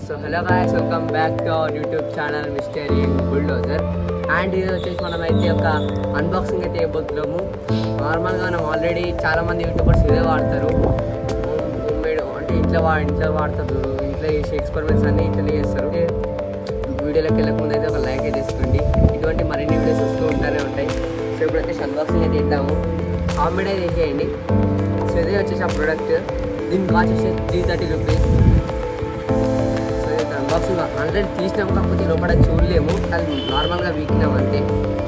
So hello guys welcome back to our YouTube channel Mystery Bulldozer and ఇది వచ్చేసి మనం అయితే ఒక అన్బాక్సింగ్ అయితే చేయబోతున్నాము నార్మల్గా మనం ఆల్రెడీ చాలా మంది యూట్యూబర్స్ ఇదే వాడతారు హోమ్ మేడ్ అంటే ఇంట్లో వా ఇంట్లో వాడతారు ఇంట్లో చేసే ఎక్స్పెరిమెంట్స్ అన్ని ఇంట్లోనే చేస్తారు వీడియోలోకి వెళ్ళక ముందు అయితే ఒక లైక్ అయితే తీసుకోండి ఇటువంటి మరిన్ని వీడియోస్ వస్తూ ఉంటానే ఉంటాయి సో ఇప్పుడైతే అన్బాక్సింగ్ అయితే ఇద్దాము కామెంట్ అయితే చేసేయండి సో ఇదే వచ్చేసి ఆ ప్రోడక్ట్ దీని కాస్ట్ వచ్చేసి త్రీ థర్టీ రూపీస్ సో ఇది అన్బాక్సింగ్ ఆల్రెడీ తీసినాము కాకపోతే లోపల చూడలేము అది నార్మల్గా వీకినాం అంతే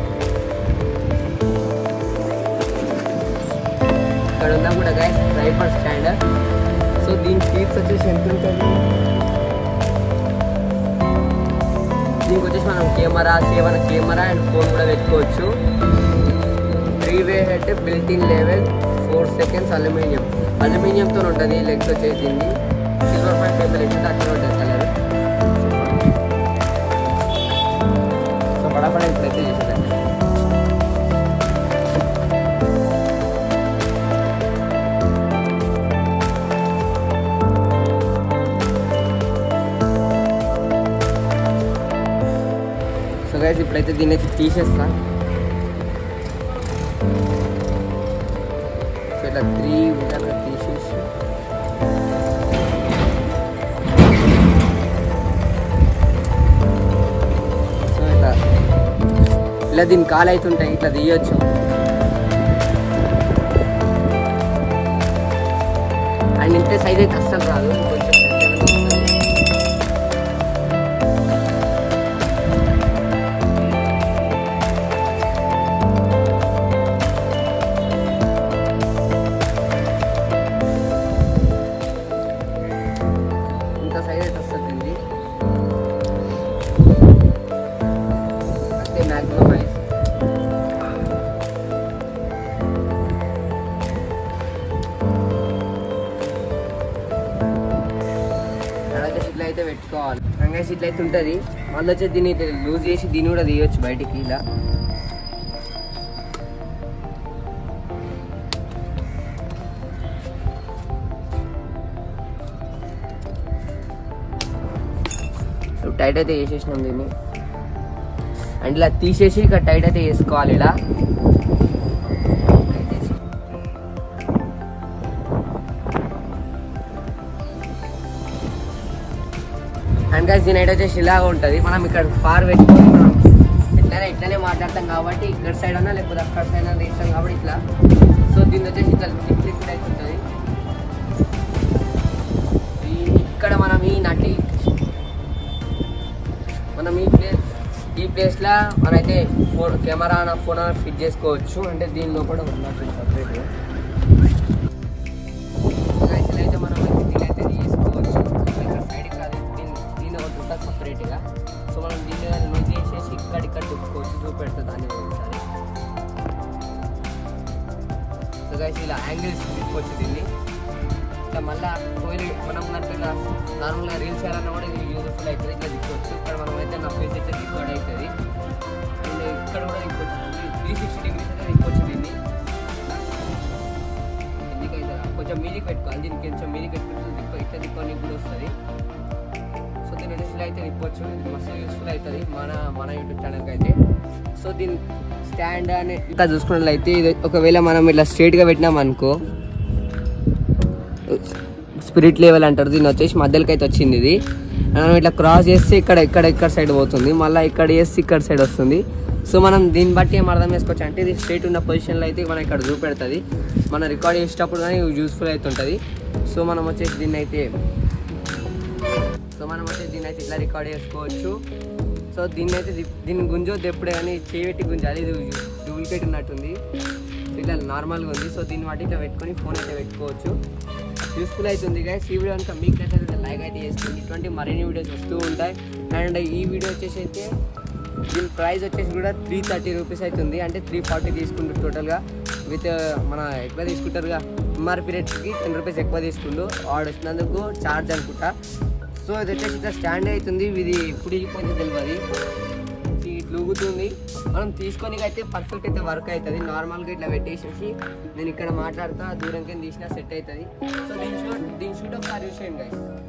ఇక్కడ ఉందా కూడా గైస్ ట్రైపర్ స్టాండర్డ్ సో దీని ఫీట్స్ వచ్చేసి ఎంత ఉంటుంది దీనికి వచ్చేసి మనం కెమెరా సేవన కెమెరా అండ్ ఫోన్ కూడా పెట్టుకోవచ్చు three way head built in level four seconds aluminium అల్యూమినియంతో ఉంటుంది లెగ్స్ వచ్చేసి దీన్ని సిల్వర్ పాయింట్ పేపర్ వేసింది అట్లా ఉంటుంది కలర్ సో పడపడ ఇప్పుడైతే చేసేదండి సో గైస్ ఇప్పుడైతే దీన్ని అయితే తీసేస్తా సో ఇట్లా త్రీ విధాలుగా తీసేసి సో ఇట్లా ఇలా దీని కాలు అవుతుంటాయి ఇట్లా తీయొచ్చు అండ్ ఇంతే సైజ్ అయితే అస్సలు రాదు కొంచెం పెద్దగానే వస్తుంది. ఇంత సైజ్ అయితే వస్తుంది అంతే మ్యాక్సిమం సైజ్ అలాగే ఇట్లా అయితే పెట్టుకోవాలి రంగేసి ఇట్లా అయితే ఉంటుంది మళ్ళీ వచ్చి దీన్ని లూజ్ చేసి దీన్ని కూడా తీయొచ్చు బయటికి ఇలా సో టైట్ అయితే వేసేసినాం దీన్ని అండ్ ఇలా తీసేసి ఇక టైట్ అయితే వేసుకోవాలి ఇలా అండ్ గైస్ దీని అయితే వచ్చేసి ఇలాగ ఉంటుంది మనం ఇక్కడ ఫార్ పెట్టుకొని మనం ఇట్లానే ఇట్లానే మాట్లాడతాం కాబట్టి ఇక్కడ సైడ్ అన్నా లేకపోతే అక్కడ సైడ్ అన్నా తీస్తాం కాబట్టి ఇట్లా సో దీని వచ్చేసి ఇట్లా లిప్ లిక్విడ్ అయితే ఉంటుంది ఈ- ఇక్కడ మనం ఈ నటి మనం ఈ ప్లేస్ ఈ ప్లేస్లో మనమైతే ఫోన్ కెమెరా ఫోన్ ఫిట్ చేసుకోవచ్చు అంటే దీని లోపల ఉన్నట్టు సపరేట్గా అయితే మనం దీని అయితే తీసుకోవచ్చు ఇక్కడ సైడ్ కాదు దీని దీని ఒకటి ఉంటుంది సపరేట్గా సో మనం దీన్ని లూజ్ చేసేసి ఇక్కడ ఇక్కడ తిప్పుకోవచ్చు చూపెడుతుంది దాన్ని ఒకసారి సో గైస్ ఇలా యాంగిల్స్ తిప్పుకోవచ్చు దీన్ని ఇట్లా మళ్ళీ పోయి మనం కనుక ఇలా నార్మల్గా రీల్స్ చేయాలన్నా కూడా ఇది యూజ్ఫుల్ అవుతుంది ఇట్లా తిప్పవచ్చు ఇక్కడ మనం అయితే నా ఫేస్ అయితే రికార్డ్ అవుతుంది అండ్ ఇక్కడ కూడా తిప్పవచ్చు త్రీ సిక్స్టీ డిగ్రీస్ అయితే తిప్పవచ్చు దీన్ని ఎందుకైతే కొంచెం మీదికి పెట్టుకోవాలి దీనికి కొంచెం మీదికి పెట్టుకుంటే తిప్ప ఇట్లా తిప్పని కూడా వస్తుంది సో దీని యూస్ఫుల్ అయితే తిప్పవచ్చు ఇది మస్తు యూస్ఫుల్ అవుతుంది మన మన యూట్యూబ్ ఛానల్కి అయితే సో దీని స్టాండ్ అని ఇంకా చూసుకున్నట్లయితే ఇది ఒకవేళ మనం ఇట్లా స్ట్రైట్గా పెట్టినాం అనుకో స్పిరిట్ లెవెల్ అంటారు దీన్ని వచ్చేసి మధ్యలోకి అయితే వచ్చింది ఇది మనం ఇట్లా క్రాస్ చేస్తే ఇక్కడ ఇక్కడ ఇక్కడ సైడ్ పోతుంది మళ్ళీ ఇక్కడ చేస్తే ఇక్కడ సైడ్ వస్తుంది సో మనం దీన్ని బట్టి ఏం అర్థం చేసుకోవచ్చు అంటే ఇది స్ట్రైట్ ఉన్న పొజిషన్లో అయితే మనం ఇక్కడ చూపెడుతుంది మనం రికార్డ్ చేసేటప్పుడు కానీ యూజ్ఫుల్ అవుతుంటుంది సో మనం వచ్చేసి దీన్ని అయితే సో మనం వచ్చేసి దీన్ని అయితే ఇట్లా రికార్డ్ చేసుకోవచ్చు సో దీన్ని అయితే ది- దీన్ని గుంజొద్దు ఎప్పుడే కానీ చేయబెట్టి గుంజాలి ఇది డూప్లికేట్ ఉన్నట్టుంది సో ఇట్లా నార్మల్గా ఉంది సో దీన్ని బట్టి ఇట్లా పెట్టుకొని ఫోన్ అయితే పెట్టుకోవచ్చు యూస్ఫుల్ అవుతుంది గైస్ ఈ వీడియో కనుక మీకు నచ్చితే లైక్ అయితే చేసుకోండి ఇటువంటి మరిన్ని వీడియోస్ వస్తూ ఉంటాయి అండ్ ఈ వీడియో వచ్చేసి అయితే దీని ప్రైస్ వచ్చేసి కూడా త్రీ థర్టీ రూపీస్ అవుతుంది అంటే త్రీ ఫార్టీ తీసుకుంటారు టోటల్గా విత్ మన ఎక్కువ తీసుకుంటారుగా ఎంఆర్పీ రేట్కి టెన్ రూపీస్ ఎక్కువ తీసుకుండు వాడు వచ్చినందుకు ఛార్జ్ అనుకుంటా సో ఇది వచ్చేసి ఇట్లా స్టాండ్ అవుతుంది ఇది ఎప్పుడు ఇగిపోతే తెలియదు ఇది ఇట్లా ఊగుతుంది మనం తీసుకొని అయితే పర్ఫెక్ట్ అయితే వర్క్ అవుతుంది నార్మల్గా ఇట్లా పెట్టేసేసి నేను ఇక్కడ మాట్లాడుతా దూరం కింద తీసినా సెట్ అవుతుంది సో దీని షూట్ దీని షూట్ ఒకసారి చూసేయండి guys.